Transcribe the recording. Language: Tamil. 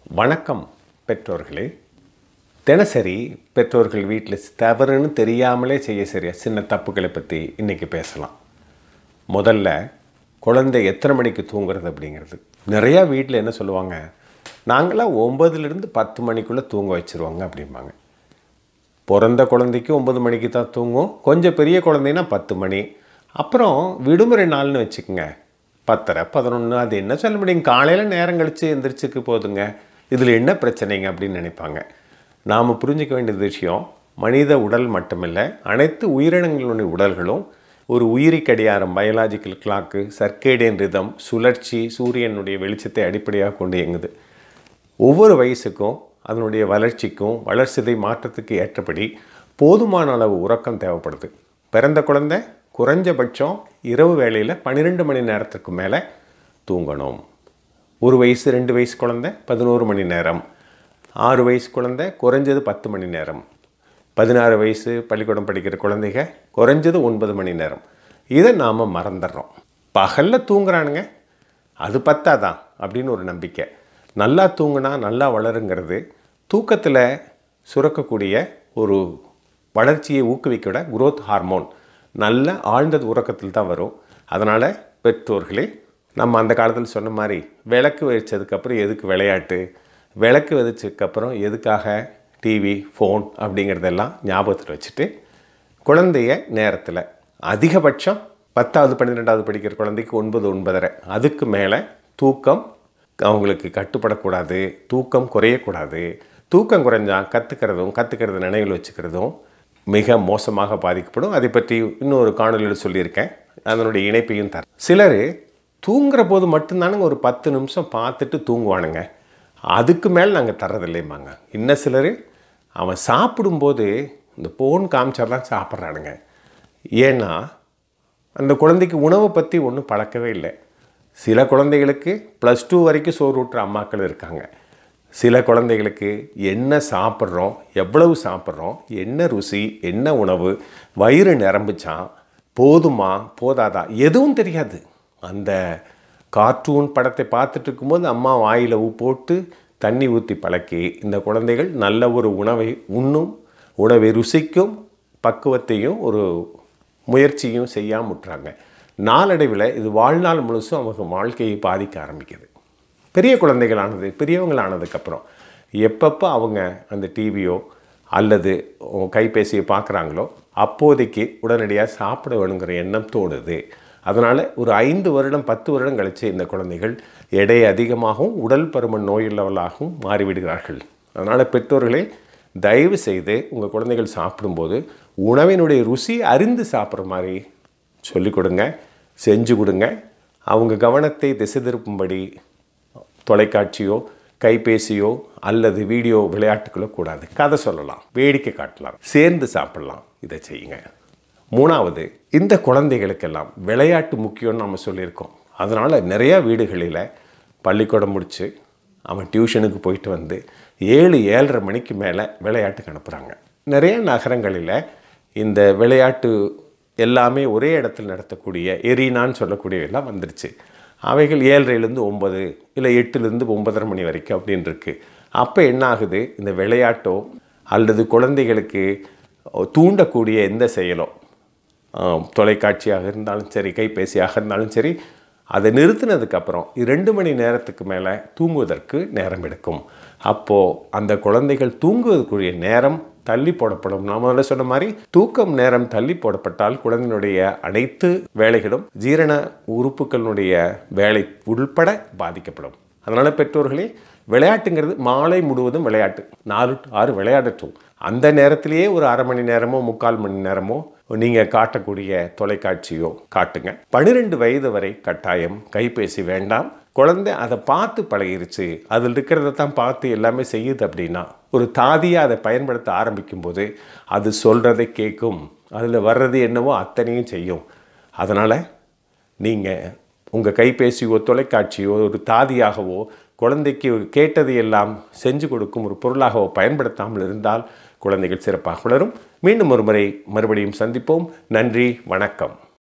வணக்கம் பெற்றோர்களே தினசரி பெற்றோர்கள் வீட்டில் தவறுன்னு தெரியாமலே செய்ய சரியா சின்ன தப்புகளை பற்றி இன்றைக்கி பேசலாம் முதல்ல குழந்தை எத்தனை மணிக்கு தூங்குறது அப்படிங்கிறது நிறையா வீட்டில் என்ன சொல்லுவாங்க நாங்களாம் ஒம்பதுலேருந்து பத்து மணிக்குள்ளே தூங்க வச்சுருவாங்க அப்படிம்பாங்க பிறந்த குழந்தைக்கு ஒம்பது மணிக்கு தான் தூங்கும் கொஞ்சம் பெரிய குழந்தைன்னா பத்து மணி அப்புறம் விடுமுறை நாள்னு வச்சுக்கோங்க பத்தரை பதினொன்று அது என்ன சொல்ல முடியும் காலையில் நேரம் கழித்து எந்திரிச்சுக்கு போதுங்க இதில் என்ன பிரச்சனைங்க அப்படின்னு நினைப்பாங்க நாம் புரிஞ்சிக்க வேண்டிய விஷயம் மனித உடல் மட்டுமில்லை அனைத்து உயிரினங்களுடைய உடல்களும் ஒரு உயிரி கடியாரம் பயாலாஜிக்கல் கிளாக்கு சர்க்கேடியன் ரிதம் சுழற்சி சூரியனுடைய வெளிச்சத்தை அடிப்படையாக கொண்டு இயங்குது ஒவ்வொரு வயசுக்கும் அதனுடைய வளர்ச்சிக்கும் வளர்சிதை மாற்றத்துக்கு ஏற்றபடி போதுமான அளவு உறக்கம் தேவைப்படுது பிறந்த குழந்தை குறைஞ்சபட்சம் இரவு வேளையில் பன்னிரெண்டு மணி நேரத்துக்கு மேலே தூங்கணும் ஒரு வயசு ரெண்டு வயசு குழந்தை பதினோரு மணி நேரம் ஆறு வயசு குழந்தை குறைஞ்சது பத்து மணி நேரம் பதினாறு வயசு பள்ளிக்கூடம் படிக்கிற குழந்தைங்க குறைஞ்சது ஒன்பது மணி நேரம் இதை நாம் மறந்துடுறோம் பகலில் தூங்குறானுங்க அது பத்தாதான் அப்படின்னு ஒரு நம்பிக்கை நல்லா தூங்குனா நல்லா வளருங்கிறது தூக்கத்தில் சுரக்கக்கூடிய ஒரு வளர்ச்சியை ஊக்குவிக்கிற குரோத் ஹார்மோன் நல்ல ஆழ்ந்த உறக்கத்தில் தான் வரும் அதனால் பெற்றோர்களே நம்ம அந்த காலத்தில் சொன்ன மாதிரி விளக்கு வச்சதுக்கப்புறம் எதுக்கு விளையாட்டு விளக்கு விதைச்சதுக்கப்புறம் எதுக்காக டிவி ஃபோன் அப்படிங்கிறதெல்லாம் ஞாபகத்தில் வச்சுட்டு குழந்தைய நேரத்தில் அதிகபட்சம் பத்தாவது பன்னிரெண்டாவது படிக்கிற குழந்தைக்கு ஒன்பது ஒன்பதரை அதுக்கு மேலே தூக்கம் அவங்களுக்கு கட்டுப்படக்கூடாது தூக்கம் குறையக்கூடாது தூக்கம் குறைஞ்சா கற்றுக்கிறதும் கற்றுக்கிறது நினைவில் வச்சுக்கிறதும் மிக மோசமாக பாதிக்கப்படும் அதை பற்றி இன்னொரு காணொலியில் சொல்லியிருக்கேன் அதனுடைய இணைப்பையும் தர சிலர் தூங்குற போது மட்டும்தானுங்க ஒரு பத்து நிமிஷம் பார்த்துட்டு தூங்குவானுங்க அதுக்கு மேலே நாங்கள் தர்றதில்லைம்பாங்க இன்னும் சிலர் அவன் சாப்பிடும்போது இந்த போன் காமிச்சா தான் சாப்பிட்றானுங்க ஏன்னா அந்த குழந்தைக்கு உணவை பற்றி ஒன்றும் பழக்கவே இல்லை சில குழந்தைகளுக்கு ப்ளஸ் டூ வரைக்கும் சோறு ஊட்டுற அம்மாக்கள் இருக்காங்க சில குழந்தைகளுக்கு என்ன சாப்பிட்றோம் எவ்வளவு சாப்பிட்றோம் என்ன ருசி என்ன உணவு வயிறு நிரம்பிச்சான் போதுமா போதாதா எதுவும் தெரியாது அந்த கார்ட்டூன் படத்தை பார்த்துட்டு இருக்கும்போது அம்மா வாயில் உப்பு போட்டு தண்ணி ஊற்றி பழக்கி இந்த குழந்தைகள் நல்ல ஒரு உணவை உண்ணும் உணவை ருசிக்கும் பக்குவத்தையும் ஒரு முயற்சியும் செய்யாமல் விட்டுறாங்க நாளடைவில் இது வாழ்நாள் முழுசும் அவங்க வாழ்க்கையை பாதிக்க ஆரம்பிக்குது பெரிய குழந்தைகளானது பெரியவங்களானதுக்கப்புறம் எப்பப்போ அவங்க அந்த டிவியோ அல்லது கைபேசியை பார்க்குறாங்களோ அப்போதைக்கு உடனடியாக சாப்பிட வேணுங்கிற எண்ணம் தோணுது அதனால் ஒரு ஐந்து வருடம் பத்து வருடம் கழித்து இந்த குழந்தைகள் எடை அதிகமாகவும் உடல் பருமன் நோயுள்ளவர்களாகவும் மாறிவிடுகிறார்கள் அதனால் பெற்றோர்களே தயவு செய்து உங்கள் குழந்தைகள் சாப்பிடும்போது உணவினுடைய ருசி அறிந்து சாப்பிட்ற மாதிரி சொல்லிக் கொடுங்க செஞ்சு கொடுங்க அவங்க கவனத்தை திசை திருப்பும்படி தொலைக்காட்சியோ கைபேசியோ அல்லது வீடியோ விளையாட்டுகளோ கூடாது கதை சொல்லலாம் வேடிக்கை காட்டலாம் சேர்ந்து சாப்பிடலாம் இதை செய்யுங்க மூணாவது இந்த குழந்தைகளுக்கெல்லாம் விளையாட்டு முக்கியம்னு நம்ம சொல்லியிருக்கோம் அதனால் நிறையா வீடுகளில் பள்ளிக்கூடம் முடித்து அவன் டியூஷனுக்கு போயிட்டு வந்து ஏழு ஏழரை மணிக்கு மேலே விளையாட்டுக்கு அனுப்புகிறாங்க நிறைய நகரங்களில் இந்த விளையாட்டு எல்லாமே ஒரே இடத்தில் நடத்தக்கூடிய எரினான்னு சொல்லக்கூடிய எல்லாம் வந்துருச்சு அவைகள் ஏழரைலேருந்து ஒம்பது இல்லை எட்டுலேருந்து ஒன்பதரை மணி வரைக்கும் அப்படின்னு இருக்குது அப்போ என்ன ஆகுது இந்த விளையாட்டோ அல்லது குழந்தைகளுக்கு தூண்டக்கூடிய எந்த செயலோ தொலைக்காட்சியாக இருந்தாலும் சரி கைபேசியாக இருந்தாலும் சரி அதை நிறுத்தினதுக்கப்புறம் இரண்டு மணி நேரத்துக்கு மேலே தூங்குவதற்கு நேரம் எடுக்கும் அப்போது அந்த குழந்தைகள் தூங்குவதற்குரிய நேரம் தள்ளி போடப்படும் நான் முதல்ல சொன்ன மாதிரி தூக்கம் நேரம் தள்ளி போடப்பட்டால் குழந்தையினுடைய அனைத்து வேலைகளும் ஜீரண உறுப்புகளினுடைய வேலை உள்பட பாதிக்கப்படும் அதனால் பெற்றோர்களே விளையாட்டுங்கிறது மாலை முழுவதும் விளையாட்டு நாலு டு ஆறு விளையாடட்டும் அந்த நேரத்திலேயே ஒரு அரை மணி நேரமோ முக்கால் மணி நேரமோ நீங்கள் காட்டக்கூடிய தொலைக்காட்சியோ காட்டுங்க பன்னிரெண்டு வயது வரை கட்டாயம் கைபேசி வேண்டாம் குழந்தை அதை பார்த்து பழகிருச்சு அதில் இருக்கிறத தான் பார்த்து எல்லாமே செய்யுது அப்படின்னா ஒரு தாதியாக அதை பயன்படுத்த ஆரம்பிக்கும் போது அது சொல்கிறதை கேட்கும் அதில் வர்றது என்னவோ அத்தனையும் செய்யும் அதனால் நீங்கள் உங்கள் கைபேசியோ தொலைக்காட்சியோ ஒரு தாதியாகவோ குழந்தைக்கு கேட்டதை எல்லாம் செஞ்சு கொடுக்கும் ஒரு பொருளாகவோ பயன்படுத்தாமல் இருந்தால் குழந்தைகள் சிறப்பாக வளரும் மீண்டும் ஒரு முறை மறுபடியும் சந்திப்போம் நன்றி வணக்கம்